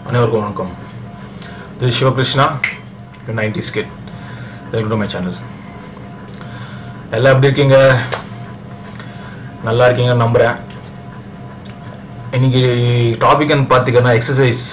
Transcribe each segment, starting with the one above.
அனைவருக்கும் வணக்கம் இது Sivakrishna ninety skit welcome to my channel எல்லாம் எப்படி இருக்கீங்க நல்லா இருக்கீங்க நம்புகிறேன் இன்னைக்கு டாபிக்னு பார்த்தீங்கன்னா எக்ஸசைஸ்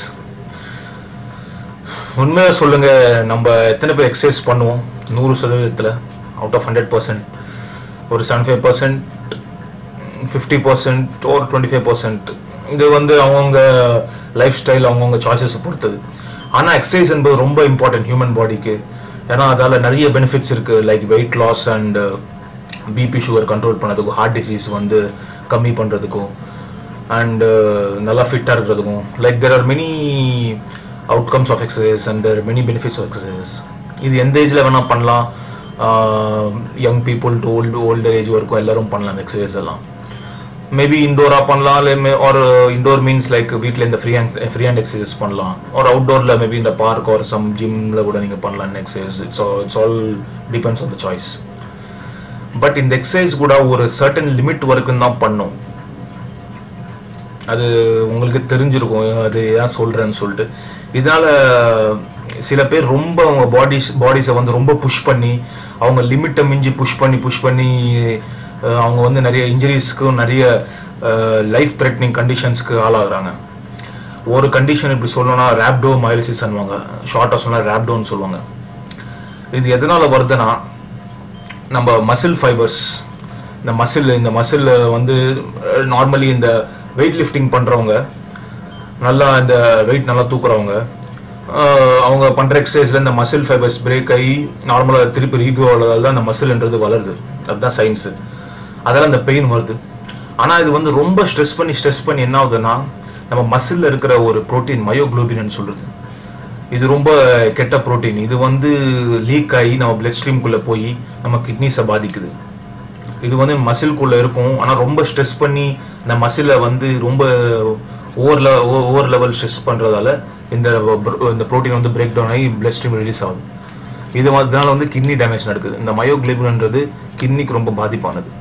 உண்மையாக சொல்லுங்கள் நம்ம எத்தனை பேர் எக்ஸசைஸ் பண்ணுவோம் நூறு சதவீதத்தில் அவுட் ஆஃப் ஹண்ட்ரட் பர்சன்ட் ஒரு seventy five percent fifty percent ஒரு டுவெண்ட்டி ஃபைவ் பர்சன்ட் இது வந்து அவங்கவுங்க லைஃப் ஸ்டைல் அவங்கவுங்க சாய்ஸஸை பொறுத்தது ஆனால் எக்ஸசைஸ் என்பது ரொம்ப இம்பார்ட்டன்ட் ஹியூமன் பாடிக்கு ஏன்னா அதால் நிறைய பெனிஃபிட்ஸ் இருக்குது like weight loss and BP sugar control பண்ணதுக்கும் ஹார்ட் டிசீஸ் வந்து கம்மி பண்ணுறதுக்கும் அண்ட் நல்லா ஃபிட்டாக இருக்கிறதுக்கும் like there are many outcomes of exercise and there many benefits of exercises இது எந்த ஏஜில் வேணால் பண்ணலாம் young people to old old age வரைக்கும் எல்லாரும் பண்ணலாம் அந்த எக்ஸசைஸ் எல்லாம் மேபி இண்டோராக பண்ணலாம் இல்லை ஒரு இண்டோர் மீன்ஸ் லைக் வீட்டில் இந்த free hand free hand exercise பண்ணலாம் ஒரு அவுட்டோரில் மேபி இந்த பார்க் ஒரு சம் ஜிம்மில் கூட நீங்கள் பண்ணலாம் exercise it's it's all depends on the choice but இந்த எக்ஸசைஸ் கூட ஒரு சர்டன் லிமிட் வரைக்கும் தான் பண்ணும் அது உங்களுக்கு தெரிஞ்சிருக்கும் அது ஏன் சொல்கிறேன்னு சொல்லிட்டு இதனால் சில பேர் ரொம்ப அவங்க பாடிஸ் பாடிஸை வந்து ரொம்ப புஷ் பண்ணி அவங்க லிமிட்டை மிஞ்சி புஷ் பண்ணி புஷ் பண்ணி அவங்க வந்து நிறைய இன்ஜுரிஸ்க்கும் நிறைய லைஃப் த்ரெட்னிங் கண்டிஷன்ஸ்க்கு ஆளாகிறாங்க ஒரு கண்டிஷன் இப்படி சொல்லணும்னா ரேப்டோ மைலிசிஸ் அனுவாங்க ஷார்ட்டாக சொன்னால் ரேப்டோன்னு சொல்லுவாங்க இது எதனால் வருதுன்னா நம்ம மசில் ஃபைபர்ஸ் இந்த மசில் இந்த மசில் வந்து நார்மலி இந்த வெயிட் லிஃப்டிங் பண்ணுறவங்க நல்லா இந்த வெயிட் நல்லா தூக்குறவங்க அவங்க பண்ணுற எக்ஸசைஸில் இந்த மசில் ஃபைபர்ஸ் பிரேக் ஆகி நார்மலாக திருப்பி ரீக்ரோவால் தான் அந்த மசில்ன்றது வளருது அதுதான் சயின்ஸு அதெல்லாம் அந்த பெயின் வருது ஆனால் இது வந்து ரொம்ப ஸ்ட்ரெஸ் பண்ணி ஸ்ட்ரெஸ் பண்ணி என்ன ஆகுதுன்னா நம்ம மசிலில் இருக்கிற ஒரு ப்ரோட்டீன் மயோக்ளோபின்னு சொல்கிறது இது ரொம்ப கெட்ட ப்ரோட்டீன் இது வந்து லீக் ஆகி நம்ம பிளட் ஸ்ட்ரீம்குள்ளே போய் நம்ம கிட்னிஸை பாதிக்குது இது வந்து மசில்குள்ளே இருக்கும் ஆனால் ரொம்ப ஸ்ட்ரெஸ் பண்ணி இந்த மசிலை வந்து ரொம்ப ஓவர் லெ ஓவர் லெவல் ஸ்ட்ரெஸ் பண்ணுறதால இந்த இந்த ப்ரோட்டீன் வந்து பிரேக் டவுன் ஆகி பிளட் ஸ்ட்ரீம் ரிலீஸ் ஆகுது இது அதனால வந்து கிட்னி டேமேஜ் நடக்குது இந்த மயோக்ளிபின்ன்றது கிட்னிக்கு ரொம்ப பாதிப்பானது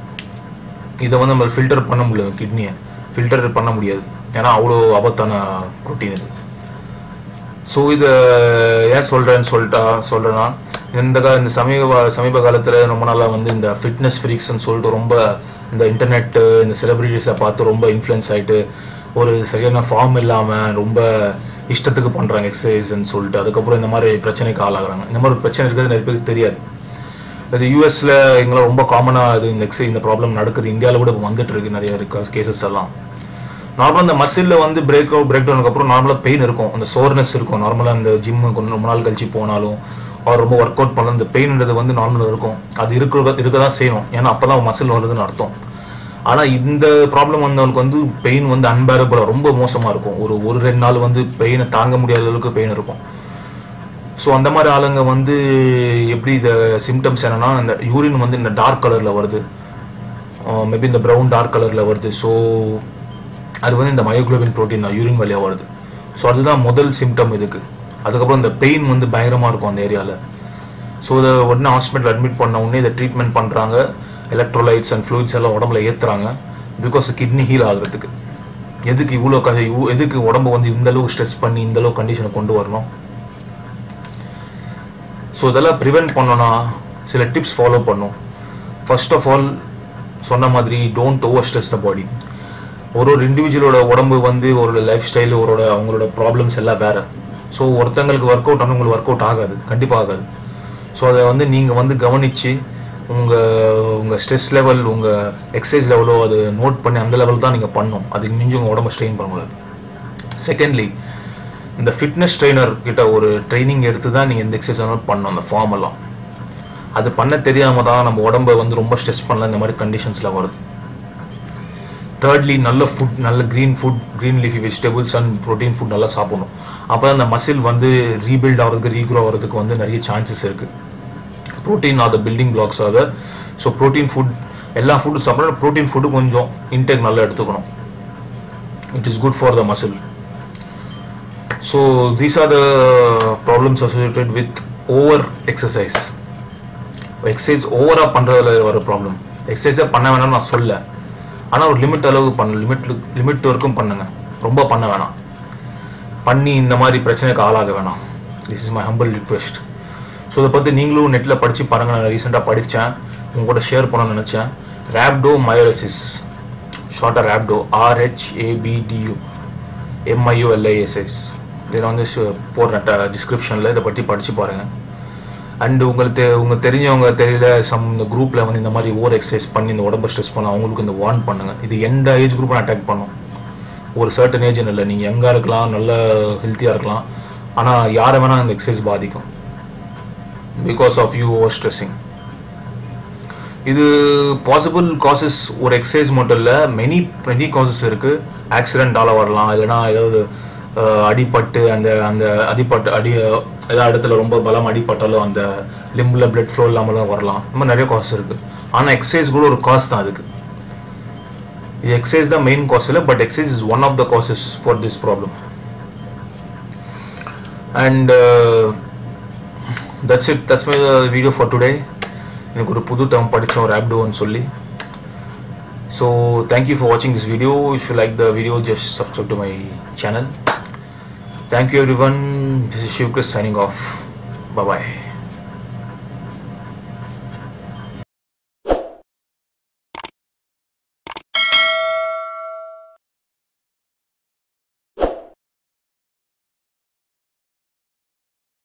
இதை வந்து நம்ம ஃபில்டர் பண்ண முடியாது கிட்னியை ஃபில்டர் பண்ண முடியாது ஏன்னா அவ்வளோ ஆபத்தான ப்ரோட்டீன் இது ஸோ இதை ஏன் சொல்கிறேன்னு சொல்லிட்டா சொல்கிறேன்னா இந்த கா இந்த சமீப சமீப காலத்தில் ரொம்ப நாளாக வந்து இந்த ஃபிட்னஸ் ஃப்ரீக்ஸ்ன்னு சொல்லிட்டு ரொம்ப இந்த இன்டர்நெட்டு இந்த செலிப்ரிட்டிஸை பார்த்து ரொம்ப இன்ஃப்ளூயன்ஸ் ஆகிட்டு ஒரு சரியான ஃபார்ம் இல்லாமல் ரொம்ப இஷ்டத்துக்கு பண்ணுறாங்க எக்ஸசைஸ்ன்னு சொல்லிட்டு அதுக்கப்புறம் இந்த மாதிரி பிரச்சனைக்கு ஆளாகிறாங்க இந்த மாதிரி பிரச்சனை இருக்கிறது நிறைய பேருக்கு தெரியாது அது யூஎஸில் எங்களாம் ரொம்ப காமனாக அது இந்த எக்ஸசைஸ் இந்த ப்ராப்ளம் நடக்குது இந்தியாவில் கூட இப்போ வந்துட்டு இருக்கு நிறைய இருக்கு கேசஸ் எல்லாம் நார்மலாக இந்த மசிலில் வந்து பிரேக் பிரேக் டவுனுக்கு அப்புறம் நார்மலாக பெயின் இருக்கும் அந்த சோர்னஸ் இருக்கும் நார்மலாக அந்த ஜிம்மு கொஞ்சம் ரொம்ப நாள் கழிச்சு போனாலும் அவர் ரொம்ப ஒர்க் அவுட் பண்ண இந்த பெயின்ன்றது வந்து நார்மலாக இருக்கும் அது இருக்க இருக்க தான் செய்யணும் ஏன்னா அப்போ தான் மசில் வருதுன்னு அர்த்தம் ஆனால் இந்த ப்ராப்ளம் வந்தவனுக்கு வந்து பெயின் வந்து அன்பேரபிளாக ரொம்ப மோசமாக இருக்கும் ஒரு ஒரு ரெண்டு நாள் வந்து பெயினை தாங்க முடியாத அளவுக்கு பெயின் இருக்கும் ஸோ அந்த மாதிரி ஆளுங்க வந்து எப்படி இந்த சிம்டம்ஸ் என்னன்னா இந்த யூரின் வந்து இந்த டார்க் கலரில் வருது மேபி இந்த ப்ரௌன் டார்க் கலரில் வருது ஸோ அது வந்து இந்த மயோக்ளோபின் ப்ரோட்டீன் தான் யூரின் வழியாக வருது ஸோ அதுதான் முதல் சிம்டம் இதுக்கு அதுக்கப்புறம் இந்த பெயின் வந்து பயங்கரமாக இருக்கும் அந்த ஏரியாவில் ஸோ இதை உடனே ஹாஸ்பிட்டல் அட்மிட் பண்ண உடனே இதை ட்ரீட்மெண்ட் பண்ணுறாங்க எலக்ட்ரோலைட்ஸ் அண்ட் ஃப்ளூயிட்ஸ் எல்லாம் உடம்புல ஏற்றுறாங்க பிகாஸ் கிட்னி ஹீல் ஆகுறதுக்கு எதுக்கு இவ்வளோ க எதுக்கு உடம்பு வந்து இந்த அளவு ஸ்ட்ரெஸ் பண்ணி இந்த அளவு கண்டிஷனை கொண்டு வரணும் ஸோ இதெல்லாம் ப்ரிவெண்ட் பண்ணோன்னா சில டிப்ஸ் ஃபாலோ பண்ணும் ஃபர்ஸ்ட் ஆஃப் ஆல் சொன்ன மாதிரி don't over stress the body ஒரு ஒரு இண்டிவிஜுவலோட உடம்பு வந்து ஒரு லைஃப் ஸ்டைல் ஒரு அவங்களோட ப்ராப்ளம்ஸ் எல்லாம் வேறு ஸோ ஒருத்தங்களுக்கு ஒர்க் அவுட் ஆனால் உங்களுக்கு ஒர்க் அவுட் ஆகாது கண்டிப்பாக ஆகாது ஸோ அதை வந்து நீங்கள் வந்து கவனித்து உங்கள் உங்கள் ஸ்ட்ரெஸ் லெவல் உங்கள் எக்ஸசைஸ் லெவலோ அது நோட் பண்ணி அந்த லெவல் தான் நீங்கள் பண்ணணும் அதுக்கு மிஞ்சி உங்கள் உடம்பு ஸ்ட்ரெயின் பண்ணக்கூடாது செகண்ட்லி இந்த ஃபிட்னஸ் ட்ரெயினர் கிட்ட ஒரு ட்ரைனிங் எடுத்து தான் நீங்கள் இந்த எக்ஸசைஸ் பண்ணணும் அந்த ஃபார்ம் எல்லாம் அது பண்ண தெரியாமல் தான் நம்ம உடம்பை வந்து ரொம்ப ஸ்ட்ரெஸ் பண்ணல இந்த மாதிரி கண்டிஷன்ஸில் வருது தேர்ட்லி நல்ல ஃபுட் நல்ல green food green leafy vegetables and protein food நல்லா சாப்பிடணும் அப்போ அந்த மசில் வந்து ரீபில்ட் ஆகிறதுக்கு ரீக்ரோ ஆகிறதுக்கு வந்து நிறைய சான்சஸ் இருக்குது protein are the building blocks ஆக ஸோ ப்ரோட்டீன் ஃபுட் எல்லா ஃபுட்டும் சாப்பிட்ற ப்ரோட்டீன் ஃபுட்டு கொஞ்சம் இன்டேக் நல்லா எடுத்துக்கணும் it is good for the muscle so these are the problems associated with over exercise exercise ஓவராக பண்ணுறதுல வர ப்ராப்ளம் எக்ஸசைஸே பண்ண வேணாம்னு நான் சொல்ல ஆனால் ஒரு லிமிட் அளவு பண்ண லிமிட் லிமிட் வரைக்கும் பண்ணுங்க ரொம்ப பண்ண வேணாம் பண்ணி இந்த மாதிரி பிரச்சனைக்கு ஆளாக வேணாம் this is my humble request so இதை பற்றி நீங்களும் நெட்டில் படித்து பாருங்கள் நான் ரீசெண்டாக படித்தேன் உங்க கூட ஷேர் பண்ணணும்னு நினச்சேன் ரேப்டோ மயோலிசிஸ் ஷார்ட்டாக ரேப்டோ ஆர்ஹெச்ஏபிடியூ எம்ஐஓஎல்ஐஎஸ்எஸ் இதில் வந்து ஷு- போடுறேன் டிஸ்கிரிப்ஷனில் இதை பற்றி படித்து பாருங்கள் அண்டு உங்களுக்கு தெ உங்களுக்கு தெரிஞ்சவங்க தெரியல சம் இந்த குரூப்பில் வந்து இந்த மாதிரி ஓவர் எக்ஸசைஸ் பண்ணி இந்த உடம்பை ஸ்ட்ரெஸ் பண்ண அவங்களுக்கு இந்த வார்ன் பண்ணுங்கள் இது எந்த ஏஜ் குரூப்பும் அட்டாக் பண்ணும் ஒரு சர்டன் ஏஜ்னு இல்லை நீங்கள் யங்காக இருக்கலாம் நல்ல ஹெல்த்தியாக இருக்கலாம் ஆனால் யாரை வேணால் இந்த எக்ஸசைஸ் பாதிக்கும் because of you over stressing இது பாசிபிள் காசஸ் ஒரு எக்ஸசைஸ் மட்டும் இல்லை மெனி மெனி காசஸ் இருக்குது ஆக்சிடென்டால் வரலாம் இல்லைனா ஏதாவது அஹ், அடிபட்டு அந்த அந்த அடிபட்டு அடி ஏதாவது இடத்துல ரொம்ப பலம் அடிபட்டாலும் அந்த லிம்பில் பிளட் ஃப்ளோ இல்லாமலாம் வரலாம் இந்த மாதிரி நிறைய காசஸ் இருக்குது ஆனால் எக்ஸசைஸ் கூட ஒரு காசு தான் அதுக்கு இது எக்ஸசைஸ் தான் மெயின் காஸ் இல்லை but exercise is one of the causes for this problem and that's it that's my video for today எனக்கு ஒரு புது டேர்ம் படித்தோம் ரேப்டோன்னு சொல்லி ஸோ தேங்க்யூ ஃபார் வாட்சிங் this video if you like the video just subscribe to my channel thank you everyone this is Shiv Kris signing off bye